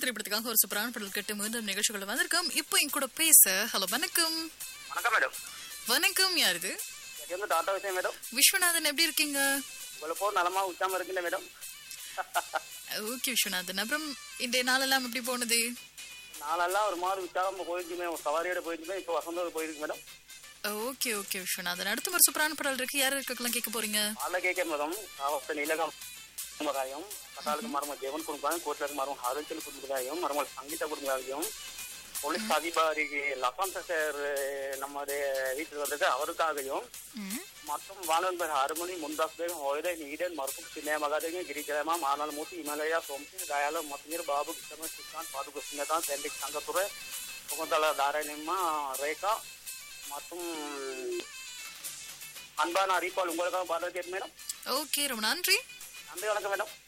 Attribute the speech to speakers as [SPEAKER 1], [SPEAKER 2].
[SPEAKER 1] திரைப்படத்துக்காக ஒரு சூப்பரான பாடல் கேட்டு மீண்டும் நிகழ்ச்சிகள் வந்திருக்கோம் இப்போ என் கூட பேச ஹலோ வணக்கம்
[SPEAKER 2] வணக்கம் மேடம்
[SPEAKER 1] வணக்கம் யார் இது
[SPEAKER 2] இது வந்து டாட்டா விஷயம் மேடம்
[SPEAKER 1] விஸ்வநாதன் எப்படி இருக்கீங்க
[SPEAKER 2] உங்களை போர் நலமா உச்சாம இருக்குல்ல மேடம்
[SPEAKER 1] ஓகே விஸ்வநாதன் அப்புறம் இன்றைய நாளெல்லாம் எப்படி போனது
[SPEAKER 2] நாளெல்லாம் ஒரு மாதிரி உற்சாகம் போயிருக்குமே ஒரு சவாரியோட போயிருக்குமே இப்போ வசந்தோடு போயிருக்கு மேடம்
[SPEAKER 1] ஓகே ஓகே விஸ்வநாதன் அடுத்த ஒரு சூப்பரான பாடல் இருக்கு யார் இருக்கலாம் கேட்க போறீங்க
[SPEAKER 2] ஆள கேட்க மேடம் காவத்த நீலகம் குடும்பதாயம் கட்டாளுக்கு மரம ஜெவன் குடும்பம் கோட்டலுக்கு மரம் ஹாதச்சல் குடும்பதாயம் மரமல் சங்கீத குடும்பதாயம் போலீஸ் அதிகாரிக்கு லசாந்த சார் நம்முடைய வீட்டில் வந்தது அவருக்காகவும்
[SPEAKER 1] ம்,
[SPEAKER 2] மற்றும் வானவர் அருமணி முந்தாஸ் பேகம் ஹோயதை நீடன் மறுக்கும் சின்ன மகாதேவி கிரிஜயமா மாநாள் மூர்த்தி இமலயா சோமசி தயால மத்தியர் பாபு கிருஷ்ண சுல்தான் பாதுக சின்னதான் தென்னிக் சங்கத்துறை புகந்தல தாராயணம்மா ரேகா மற்றும் அன்பான அறிப்பால் உங்களுக்காக பாடல் கேட்டு மேடம்
[SPEAKER 1] ஓகே ரொம்ப நன்றி
[SPEAKER 2] நன்றி வணக்கம் மேடம்